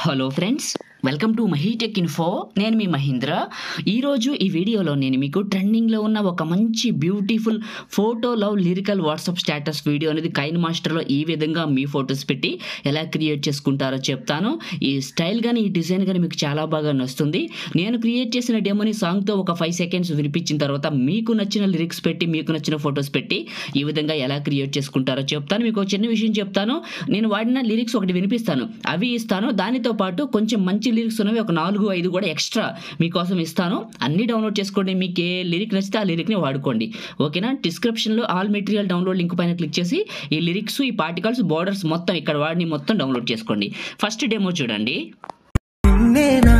hello friends welcome to Mahitech info నేను మీ మహీంద్ర ఈరోజు ఈ వీడియోలో నేను మీకు ట్రెండింగ్లో ఉన్న ఒక మంచి beautiful photo love lyrical WhatsApp status video అనేది కైన్ మాస్టర్లో ఈ విధంగా మీ ఫొటోస్ పెట్టి ఎలా క్రియేట్ చేసుకుంటారో చెప్తాను ఈ స్టైల్ కానీ ఈ డిజైన్ కానీ మీకు చాలా బాగా నచ్చుతుంది నేను క్రియేట్ చేసిన డెమోని సాంగ్తో ఒక ఫైవ్ సెకండ్స్ వినిపించిన తర్వాత మీకు నచ్చిన లిరిక్స్ పెట్టి మీకు నచ్చిన ఫొటోస్ పెట్టి ఈ విధంగా ఎలా క్రియేట్ చేసుకుంటారో చెప్తాను మీకు ఒక చిన్న విషయం చెప్తాను నేను వాడిన లిరిక్స్ ఒకటి వినిపిస్తాను అవి ఇస్తాను దానితో పాటు కొంచెం మంచి లిరిక్స్ ఉన్నవి ఒక నాలుగు ఐదు కూడా ఎక్స్ట్రా మీకోసం ఇస్తాను అన్ని డౌన్లోడ్ చేసుకోండి మీకు ఏ లిరిక్ నచ్చితే ఆ లిరిక్ని వాడుకోండి ఓకేనా డిస్క్రిప్షన్లో ఆల్ మెటీరియల్ డౌన్లోడ్ లింక్ పైన క్లిక్ చేసి ఈ లిరిక్స్ ఈ పార్టికల్స్ బోర్డర్స్ మొత్తం ఇక్కడ వాడిని మొత్తం డౌన్లోడ్ చేసుకోండి ఫస్ట్ డెమో చూడండి నిన్నేనా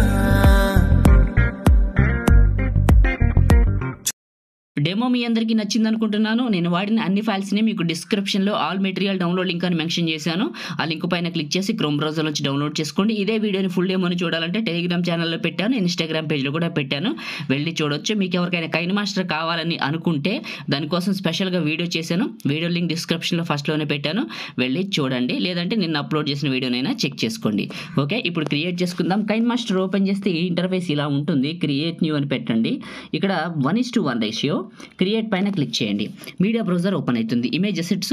డెమో మీ అందరికీ నచ్చింది అనుకుంటున్నాను నేను వాడిన అన్ని ఫైల్స్ని మీకు డిస్క్రిప్షన్లో ఆల్ మెటీరియల్ డౌన్లోడ్ లింక్ అని మెన్షన్ చేశాను ఆ లింక్ పైన క్లిక్ చేసి క్రోమ్ బ్రౌజర్ నుంచి డౌన్లోడ్ చేసుకోండి ఇదే వీడియోని ఫుల్ డెమోని చూడాలంటే టెలిగ్రామ్ ఛానల్లో పెట్టాను ఇన్స్టాగ్రామ్ పేజ్లో కూడా పెట్టాను వెళ్ళి చూడొచ్చు మీకు ఎవరికైనా కైన్ మాస్టర్ కావాలని అనుకుంటే దానికోసం స్పెషల్గా వీడియో చేశాను వీడియో లింక్ డిస్క్రిప్షన్లో ఫస్ట్లోనే పెట్టాను వెళ్ళి చూడండి లేదంటే నిన్న అప్లోడ్ చేసిన వీడియోనైనా చెక్ చేసుకోండి ఓకే ఇప్పుడు క్రియేట్ చేసుకుందాం కైన్ మాస్టర్ ఓపెన్ చేస్తే ఈ ఇంటర్ఫేస్ ఇలా ఉంటుంది క్రియేట్ న్యూ అని పెట్టండి ఇక్కడ one is to one ratio create పైన క్లిక్ చేయండి మీడియా బ్రౌజర్ ఓపెన్ అవుతుంది ఇమేజ్ అసెట్స్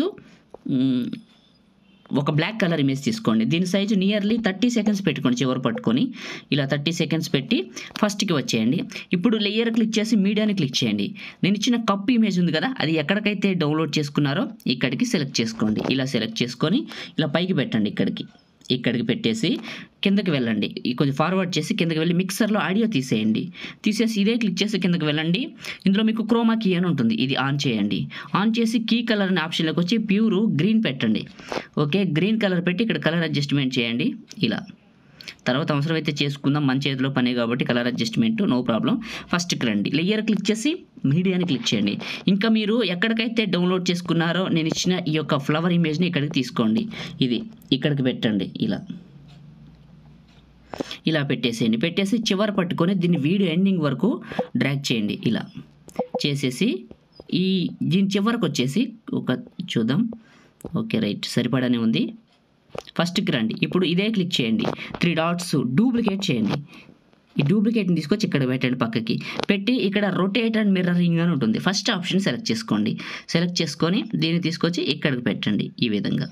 ఒక బ్లాక్ కలర్ ఇమేజ్ తీసుకోండి దీని సైజు నియర్లీ థర్టీ సెకండ్స్ పెట్టుకోండి చివరి పట్టుకొని ఇలా థర్టీ సెకండ్స్ పెట్టి ఫస్ట్కి వచ్చేయండి ఇప్పుడు లేయర్ క్లిక్ చేసి మీడియాని క్లిక్ చేయండి నేను ఇచ్చిన కప్ ఇమేజ్ ఉంది కదా అది ఎక్కడికైతే డౌన్లోడ్ చేసుకున్నారో ఇక్కడికి సెలెక్ట్ చేసుకోండి ఇలా సెలెక్ట్ చేసుకొని ఇలా పైకి పెట్టండి ఇక్కడికి ఇక్కడికి పెట్టేసి కిందకి వెళ్ళండి ఈ కొంచెం ఫార్వర్డ్ చేసి కిందకి వెళ్ళి మిక్సర్లో ఆడియో తీసేయండి తీసేసి ఇదే క్లిక్ చేసి కిందకి వెళ్ళండి ఇందులో మీకు క్రోమా కీ అని ఉంటుంది ఇది ఆన్ చేయండి ఆన్ చేసి కీ కలర్ అనే ఆప్షన్లోకి వచ్చి ప్యూర్ గ్రీన్ పెట్టండి ఓకే గ్రీన్ కలర్ పెట్టి ఇక్కడ కలర్ అడ్జస్ట్మెంట్ చేయండి ఇలా తర్వాత అవసరమైతే చేసుకుందాం మన చేతిలో పనే కాబట్టి కలర్ అడ్జస్ట్మెంట్ నో ప్రాబ్లం ఫస్ట్కి రండి లేయర్ క్లిక్ చేసి మీడియాని క్లిక్ చేయండి ఇంకా మీరు ఎక్కడికైతే డౌన్లోడ్ చేసుకున్నారో నేను ఇచ్చిన ఈ యొక్క ఫ్లవర్ ఇమేజ్ని ఇక్కడికి తీసుకోండి ఇది ఇక్కడికి పెట్టండి ఇలా ఇలా పెట్టేసేయండి పెట్టేసి చివర పట్టుకొని దీన్ని వీడియో ఎండింగ్ వరకు డ్రాగ్ చేయండి ఇలా చేసేసి ఈ దీని చివరకు వచ్చేసి ఒక చూద్దాం ఓకే రైట్ సరిపడానే ఉంది ఫస్ట్కి రండి ఇప్పుడు ఇదే క్లిక్ చేయండి త్రీ డాట్స్ డూప్లికేట్ చేయండి ఈ డూప్లికేట్ని తీసుకొచ్చి ఇక్కడ పెట్టండి పక్కకి పెట్టి ఇక్కడ రొటేట్ అండ్ మిర్రరింగ్ అని ఉంటుంది ఫస్ట్ ఆప్షన్ సెలెక్ట్ చేసుకోండి సెలెక్ట్ చేసుకొని దీన్ని తీసుకొచ్చి ఇక్కడికి పెట్టండి ఈ విధంగా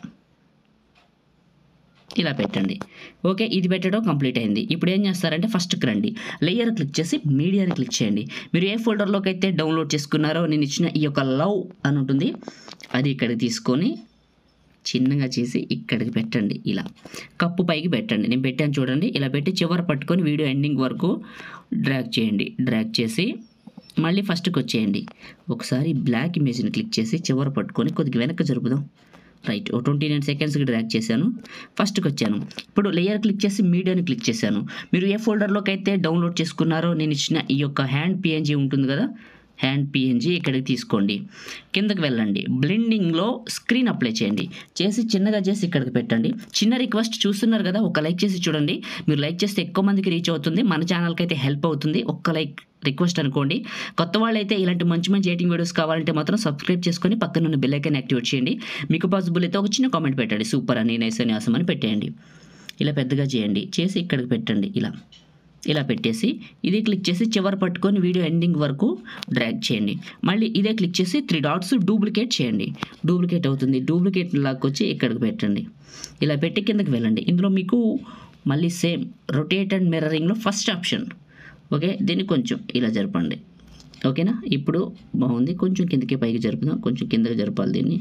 ఇలా పెట్టండి ఓకే ఇది పెట్టడం కంప్లీట్ అయింది ఇప్పుడు ఏం చేస్తారంటే ఫస్ట్కి రండి లేయర్ క్లిక్ చేసి మీడియాని క్లిక్ చేయండి మీరు ఏ ఫోల్డర్లోకి అయితే డౌన్లోడ్ చేసుకున్నారో నేను ఇచ్చిన ఈ యొక్క లవ్ అని ఉంటుంది అది ఇక్కడికి తీసుకొని చిన్నగా చేసి ఇక్కడికి పెట్టండి ఇలా కప్పు పైకి పెట్టండి నేను పెట్టాను చూడండి ఇలా పెట్టి చివర పట్టుకొని వీడియో ఎండింగ్ వరకు డ్రాగ్ చేయండి డ్రాగ్ చేసి మళ్ళీ ఫస్ట్కి వచ్చేయండి ఒకసారి బ్లాక్ ఇమేజ్ని క్లిక్ చేసి చివర పట్టుకొని కొద్దిగా వెనక్కి జరుపుదాం రైట్ ఓ ట్వంటీ నైన్ సెకండ్స్కి డ్రాగ్ చేశాను ఫస్ట్కి వచ్చాను ఇప్పుడు లేయర్ క్లిక్ చేసి మీడియాని క్లిక్ చేశాను మీరు ఏ ఫోల్డర్లోకి అయితే డౌన్లోడ్ చేసుకున్నారో నేను ఇచ్చిన ఈ యొక్క హ్యాండ్ పిఎన్జీ ఉంటుంది కదా హ్యాండ్ పిఎన్జీ ఇక్కడికి తీసుకోండి కిందకి వెళ్ళండి బ్లెండింగ్లో స్క్రీన్ అప్లై చేయండి చేసి చిన్నగా చేసి ఇక్కడికి పెట్టండి చిన్న రిక్వెస్ట్ చూస్తున్నారు కదా ఒక లైక్ చేసి చూడండి మీరు లైక్ చేస్తే ఎక్కువ మందికి రీచ్ అవుతుంది మన ఛానల్కి అయితే హెల్ప్ అవుతుంది ఒక్క లైక్ రిక్వెస్ట్ అనుకోండి కొత్త వాళ్ళైతే ఇలాంటి మంచి మంచి ఎయిటింగ్ వీడియోస్ కావాలంటే మాత్రం సబ్స్క్రైబ్ చేసుకొని పక్కన ఉన్న బెల్ ఐకాన్ యాక్టివేట్ చేయండి మీకు పాసిబుల్ అయితే ఒక చిన్న కామెంట్ పెట్టండి సూపర్ అని నైస్ అని ఆసం అని పెట్టేయండి ఇలా పెద్దగా చేయండి చేసి ఇక్కడికి పెట్టండి ఇలా ఇలా పెట్టేసి ఇది క్లిక్ చేసి చివరి పట్టుకొని వీడియో ఎండింగ్ వరకు డ్రాగ్ చేయండి మళ్ళీ ఇదే క్లిక్ చేసి త్రీ డాట్స్ డూప్లికేట్ చేయండి డూప్లికేట్ అవుతుంది డూప్లికేట్ లాక్కొచ్చి ఇక్కడికి పెట్టండి ఇలా పెట్టి కిందకి వెళ్ళండి ఇందులో మీకు మళ్ళీ సేమ్ రొటేట్ అండ్ మిర్రరింగ్లో ఫస్ట్ ఆప్షన్ ఓకే దీన్ని కొంచెం ఇలా జరపండి ఓకేనా ఇప్పుడు బాగుంది కొంచెం కిందకి పైకి జరుపుదాం కొంచెం కిందకి జరపాలి దీన్ని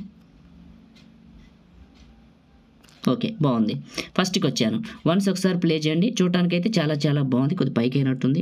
ఓకే బాగుంది ఫస్ట్కి వచ్చాను వన్స్ ఒకసారి ప్లే చేయండి చూడటానికి అయితే చాలా చాలా బాగుంది కొద్ది పైకి అయినట్టుంది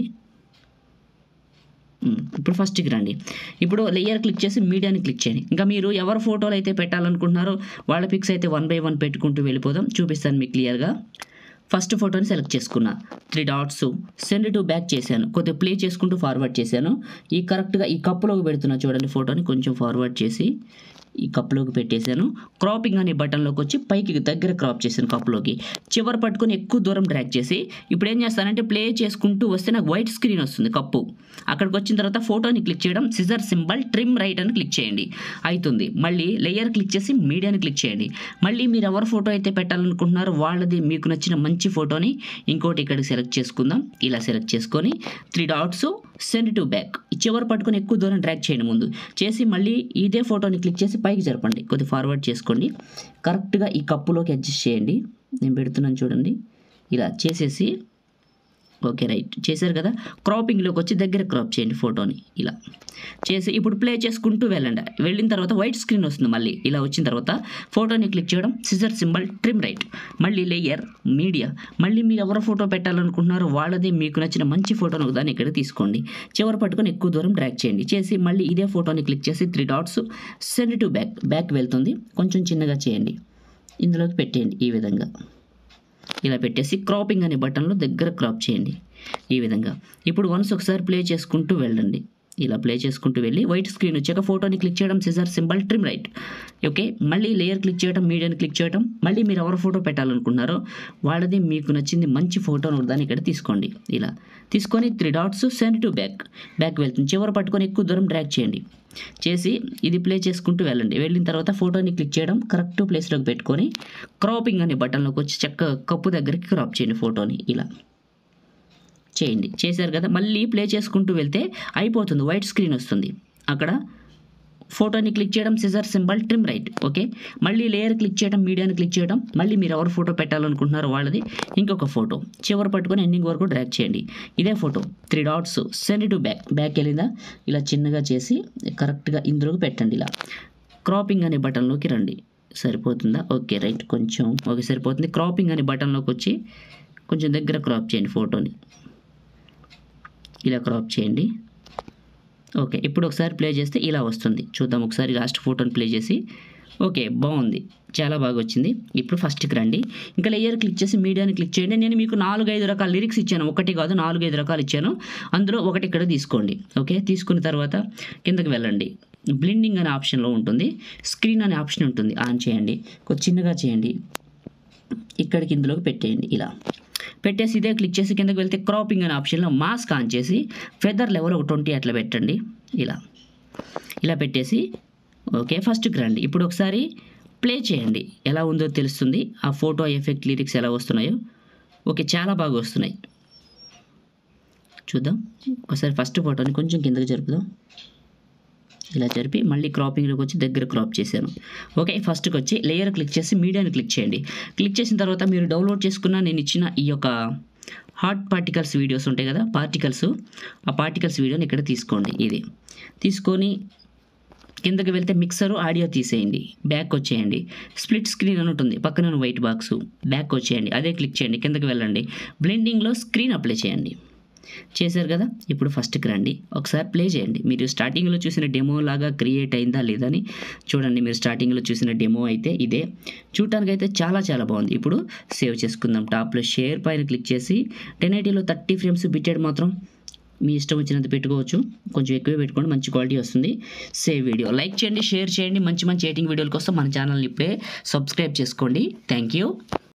ఉమ్, ఇప్పుడు ఫస్ట్కి రండి ఇప్పుడు లేయర్ క్లిక్ చేసి మీడియాని క్లిక్ చేయండి ఇంకా మీరు ఎవరి ఫోటోలు అయితే పెట్టాలనుకుంటున్నారో వాళ్ళ పిక్స్ అయితే వన్ బై వన్ పెట్టుకుంటూ వెళ్ళిపోదాం చూపిస్తాను మీకు క్లియర్గా ఫస్ట్ ఫోటోని సెలెక్ట్ చేసుకున్నా three dots send to back చేశాను కొద్దిగా ప్లే చేసుకుంటూ ఫార్వర్డ్ చేశాను ఈ కరెక్ట్గా ఈ కప్పులోకి పెడుతున్నా చూడండి ఫోటోని కొంచెం ఫార్వర్డ్ చేసి ఈ కప్లోకి పెట్టేశాను క్రాపింగ్ అనే బటన్లోకి వచ్చి పైకి దగ్గర క్రాప్ చేశాను కప్లోకి చివరి పట్టుకొని ఎక్కువ దూరం డ్రాగ్ చేసి ఇప్పుడు ఏం చేస్తానంటే ప్లే చేసుకుంటూ వస్తే నాకు వైట్ స్క్రీన్ వస్తుంది కప్పు అక్కడికి వచ్చిన తర్వాత ఫోటోని క్లిక్ చేయడం సిజర్ సింబల్ ట్రిమ్ రైట్ అని క్లిక్ చేయండి అవుతుంది మళ్ళీ లేయర్ క్లిక్ చేసి మీడియాని క్లిక్ చేయండి మళ్ళీ మీరు ఎవరి ఫోటో అయితే పెట్టాలనుకుంటున్నారో వాళ్ళది మీకు నచ్చిన మంచి ఫోటోని ఇంకోటి ఇక్కడికి సెలెక్ట్ చేసుకుందాం ఇలా సెలెక్ట్ చేసుకొని three dots send to back చివరి పట్టుకొని ఎక్కువ దూరం డ్రాగ్ చేయండి ముందు చేసి మళ్ళీ ఇదే ఫోటోని క్లిక్ చేసి పైకి జరపండి కొద్ది ఫార్వర్డ్ చేసుకోండి కరెక్ట్గా ఈ కప్పులోకి అడ్జస్ట్ చేయండి నేను పెడుతున్నాను చూడండి ఇలా చేసేసి ఓకే రైట్ చేశారు కదా క్రాపింగ్లోకి వచ్చి దగ్గర క్రాప్ చేయండి ఫోటోని ఇలా చేసి ఇప్పుడు ప్లే చేసుకుంటూ వెళ్ళండి వెళ్ళిన తర్వాత వైట్ స్క్రీన్ వస్తుంది మళ్ళీ ఇలా వచ్చిన తర్వాత ఫోటోని క్లిక్ చేయడం సిజర్ సింబల్ ట్రిమ్ రైట్ మళ్ళీ లేయర్ మీడియా మళ్ళీ మీరు ఎవరు ఫోటో పెట్టాలనుకుంటున్నారో వాళ్ళది మీకు నచ్చిన మంచి ఫోటోను ఒకదాన్ని ఇక్కడ తీసుకోండి చివరి పట్టుకొని ఎక్కువ దూరం డ్రాగ్ చేయండి చేసి మళ్ళీ ఇదే ఫోటోని క్లిక్ చేసి three dots send to back back వెళ్తుంది కొంచెం చిన్నగా చేయండి ఇందులోకి పెట్టేయండి ఈ విధంగా ఇలా పెట్టేసి క్రాపింగ్ అనే బటన్లో దగ్గర క్రాప్ చేయండి ఈ విధంగా ఇప్పుడు వన్స్ ఒకసారి ప్లే చేసుకుంటూ వెళ్ళండి ఇలా ప్లే చేసుకుంటూ వెళ్ళి వైట్ స్క్రీన్ వచ్చాక ఫోటోని క్లిక్ చేయడం scissor symbol trim right okay మళ్ళీ లేయర్ క్లిక్ చేయడం మీడియాని క్లిక్ చేయడం మళ్ళీ మీరు ఎవరు ఫోటో పెట్టాలనుకున్నారో వాళ్ళది మీకు నచ్చింది మంచి ఫోటోను దాన్ని ఇక్కడ తీసుకోండి ఇలా తీసుకొని three dots send to back back వెళ్తుంది చివరి పట్టుకొని ఎక్కువ దూరం డ్రాగ్ చేయండి చేసి ఇది ప్లే చేసుకుంటూ వెళ్ళండి వెళ్ళిన తర్వాత ఫోటోని క్లిక్ చేయడం కరెక్ట్ ప్లేస్లోకి పెట్టుకొని క్రాపింగ్ అనే బటన్లోకి వచ్చి చక్క కప్పు దగ్గరికి క్రాప్ చేయండి ఫోటోని ఇలా చేయండి చేశారు కదా మళ్ళీ ప్లే చేసుకుంటూ వెళ్తే అయిపోతుంది వైట్ స్క్రీన్ వస్తుంది అక్కడ ఫోటోని క్లిక్ చేయడం scissor symbol trim right okay మళ్ళీ లేయర్ క్లిక్ చేయడం మీడియాని క్లిక్ చేయడం మళ్ళీ మీరు ఎవరు ఫోటో పెట్టాలనుకుంటున్నారో వాళ్ళది ఇంకొక ఫోటో చివరి పట్టుకొని ఎండింగ్ వరకు డ్రాగ్ చేయండి ఇదే photo three dots send to back back వెళ్ళిందా ఇలా చిన్నగా చేసి కరెక్ట్గా ఇందులోకి పెట్టండి ఇలా క్రాపింగ్ అనే బటన్లోకి రండి సరిపోతుందా ఓకే రైట్ కొంచెం ఓకే సరిపోతుంది క్రాపింగ్ అనే బటన్లోకి వచ్చి కొంచెం దగ్గర క్రాప్ చేయండి ఫోటోని ఇలా క్రాప్ చేయండి ఓకే ఇప్పుడు ఒకసారి ప్లే చేస్తే ఇలా వస్తుంది చూద్దాం ఒకసారి లాస్ట్ ఫోటోని ప్లే చేసి ఓకే బాగుంది చాలా బాగా వచ్చింది ఇప్పుడు ఫస్ట్కి రండి ఇంకా లేయర్ క్లిక్ చేసి మీడియాని క్లిక్ చేయండి నేను మీకు నాలుగు ఐదు రకాల లిరిక్స్ ఇచ్చాను ఒకటి కాదు నాలుగు ఐదు రకాలు ఇచ్చాను అందులో ఒకటి ఇక్కడ తీసుకోండి ఓకే తీసుకున్న తర్వాత కిందకి వెళ్ళండి బ్లిండింగ్ అనే ఆప్షన్లో ఉంటుంది స్క్రీన్ అనే ఆప్షన్ ఉంటుంది ఆన్ చేయండి కొంచెం చిన్నగా చేయండి ఇక్కడికి ఇందులోకి పెట్టేయండి ఇలా పెట్టేసి ఇదే క్లిక్ చేసి కిందకి వెళ్తే క్రాపింగ్ అనే ఆప్షన్లో మాస్క్ ఆన్ చేసి ఫెదర్ లెవెల్ ఒక ట్వంటీ అట్లా పెట్టండి ఇలా ఇలా పెట్టేసి ఓకే ఫస్ట్కి రండి ఇప్పుడు ఒకసారి ప్లే చేయండి ఎలా ఉందో తెలుస్తుంది ఆ ఫోటో ఎఫెక్ట్ లిరిక్స్ ఎలా వస్తున్నాయో ఓకే చాలా బాగా వస్తున్నాయి చూద్దాం ఒకసారి ఫస్ట్ ఫోటోని కొంచెం కిందకి జరుపుదాం ఇలా జరిపి మళ్ళీ క్రాపింగ్లోకి వచ్చి దగ్గర క్రాప్ చేశాను ఓకే ఫస్ట్కి వచ్చి లేయర్ క్లిక్ చేసి మీడియాని క్లిక్ చేయండి క్లిక్ చేసిన తర్వాత మీరు డౌన్లోడ్ చేసుకున్న నేను ఇచ్చిన ఈ యొక్క హాట్ పార్టికల్స్ వీడియోస్ ఉంటాయి కదా పార్టికల్స్ ఆ పార్టికల్స్ వీడియోని ఇక్కడ తీసుకోండి ఇది తీసుకొని కిందకి వెళ్తే మిక్సర్ ఆడియో తీసేయండి బ్యాక్ వచ్చేయండి స్ప్లిట్ స్క్రీన్ అని ఉంటుంది పక్కన వైట్ బాక్స్ బ్యాక్ వచ్చేయండి అదే క్లిక్ చేయండి కిందకి వెళ్ళండి బ్లెండింగ్లో స్క్రీన్ అప్లై చేయండి చేశారు కదా ఇప్పుడు ఫస్ట్కి రండి ఒకసారి ప్లే చేయండి మీరు స్టార్టింగ్లో చూసిన డెమో లాగా క్రియేట్ అయిందా లేదని చూడండి మీరు స్టార్టింగ్లో చూసిన డెమో అయితే ఇదే చూడటానికి అయితే చాలా చాలా బాగుంది ఇప్పుడు సేవ్ చేసుకుందాం టాప్లో షేర్ పైన క్లిక్ చేసి టెన్ ఎయిటీలో థర్టీ ఫ్రేమ్స్ బిట్టెడ్ మాత్రం మీ ఇష్టం వచ్చినంత పెట్టుకోవచ్చు కొంచెం ఎక్కువే పెట్టుకోండి మంచి క్వాలిటీ వస్తుంది సేవ్ వీడియో లైక్ చేయండి షేర్ చేయండి మంచి మంచి ఎయిటింగ్ వీడియోల కోసం మన ఛానల్ని ఇప్పుడే సబ్స్క్రైబ్ చేసుకోండి థ్యాంక్ యూ